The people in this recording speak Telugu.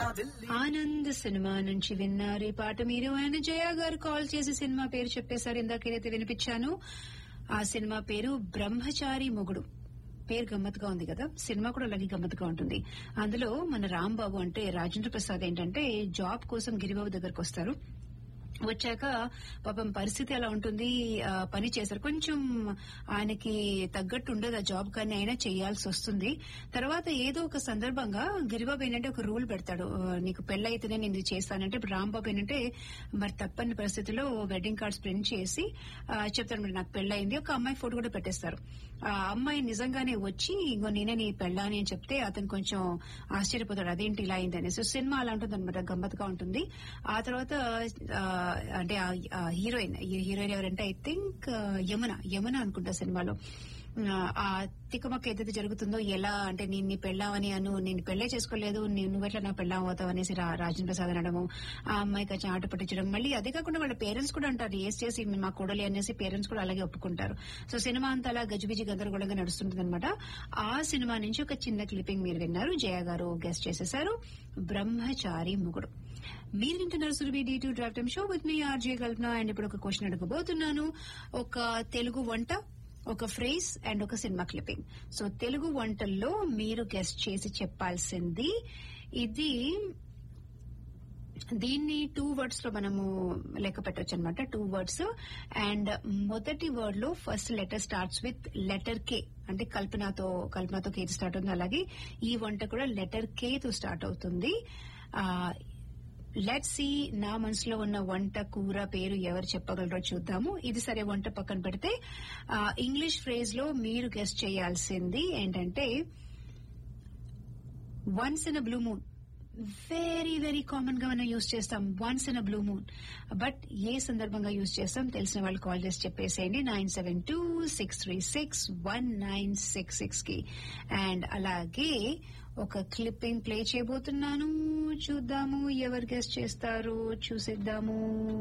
ఆనంద్ సినిమా నుంచి విన్నారు ఈ పాట మీరు ఆయన జయ గారు కాల్ చేసి సినిమా పేరు చెప్పేశారు ఇందాకేదైతే వినిపించాను ఆ సినిమా పేరు బ్రహ్మచారి మొగుడు పేరు గమ్మత్తుగా ఉంది కదా సినిమా కూడా అలాగే గమ్మత్తుగా ఉంటుంది అందులో మన రాంబాబు అంటే రాజేంద్ర ప్రసాద్ ఏంటంటే జాబ్ కోసం గిరిబాబు దగ్గరకు వస్తారు వచ్చాక పాపం పరిస్థితి ఎలా ఉంటుంది ఆ, పని చేశారు కొంచెం ఆయనకి తగ్గట్టు ఉండదు ఆ జాబ్ కానీ అయినా చేయాల్సి వస్తుంది తర్వాత ఏదో ఒక సందర్భంగా గిరిబాబు ఏంటంటే ఒక రూల్ పెడతాడు ఆ, నీకు పెళ్ళైతేనే నేను ఇది చేస్తానంటే ఇప్పుడు రాంబాబు ఏంటంటే మరి తప్పని పరిస్థితిలో వెడ్డింగ్ కార్డ్స్ ప్రింట్ చేసి ఆ, చెప్తాడు మరి నాకు పెళ్ళయింది ఒక అమ్మాయి ఫోటో కూడా పెట్టేస్తారు ఆ అమ్మాయి నిజంగానే వచ్చి ఇంకో నేనే నీ పెళ్ళాని అని చెప్తే అతను కొంచెం ఆశ్చర్యపోతాడు అదేంటి ఇలా అయిందని సో సినిమా అలా ఉంటుంది అనమాట గమ్మత్తుగా ఉంటుంది ఆ తర్వాత ఆ, అంటే ఆ హీరోయిన్ హీరోయిన్ ఎవరంటే ఐ థింక్ యమున యమున అనుకుంటా సినిమాలో ఆ, ఆ తికమక్క ఏదైతే జరుగుతుందో ఎలా అంటే నేను నీ పెళ్ళావని అను నేను పెళ్ళే చేసుకోలేదు నీ- నువ్వెట్లా నా పెళ్ళాం అవుతావు అనేసి రా- రాజేంద్ర ప్రసాద్ అనడము ఆ అమ్మాయి కొంచెం ఆట పట్టించడం మళ్ళీ అదే కాకుండా వాళ్ళ పేరెంట్స్ కూడా అంటారు ఏస్ చేసి మా కొడలి అనేసి పేరెంట్స్ కూడా అలాగే ఒప్పుకుంటారు సో సినిమా అంతా అలా గజిబిజి గందరగోళంగా నడుస్తుంటుంది అనమాట ఆ సినిమా నుంచి ఒక చిన్న క్లిప్పింగ్ మీరు విన్నారు జయ గారు గెస్ట్ చేసేశారు బ్రహ్మచారి ముగుడు మీరు వింటున్నారు సురభి డి టూ డ్రాఫ్ టైమ్ షో విత్ మీ ఆర్జే కల్పన అండ్ ఇప్పుడు ఒక క్వశ్చన్ అడగబోతున్నాను ఒక తెలుగు వంట ఒక ఫ్రేజ్ అండ్ ఒక సినిమా క్లిప్పింగ్ సో తెలుగు వంటల్లో మీరు గెస్ట్ చేసి చెప్పాల్సింది ఇది దీన్ని టూ వర్డ్స్ లో మనము లెక్క పెట్టొచ్చు అనమాట టూ వర్డ్స్ అండ్ మొదటి వర్డ్ లో first letter starts with letter K అంటే కల్పనతో కల్పనతో కే స్టార్ట్ అవుతుంది అలాగే ఈ వంట కూడా లెటర్ కే తో స్టార్ట్ అవుతుంది లెట్ సి నా మనసులో ఉన్న వంట కూర పేరు ఎవరు చెప్పగలరో చూద్దాము ఇది సరే వంట పక్కన పెడితే ఇంగ్లీష్ ఫ్రేజ్ లో మీరు గెస్ట్ చేయాల్సింది ఏంటంటే once in a blue moon very very common గా మనం యూజ్ చేస్తాం once in a blue moon but ఏ సందర్భంగా యూజ్ చేస్తాం తెలిసిన వాళ్ళు కాల్ చేసి చెప్పేసేయండి nine seven two six three six one nine six six కి అండ్ అలాగే ఒక క్లిప్పింగ్ ప్లే చేయబోతున్నాను చూద్దాము ఎవరు గెస్ట్ చేస్తారు చూసేద్దాము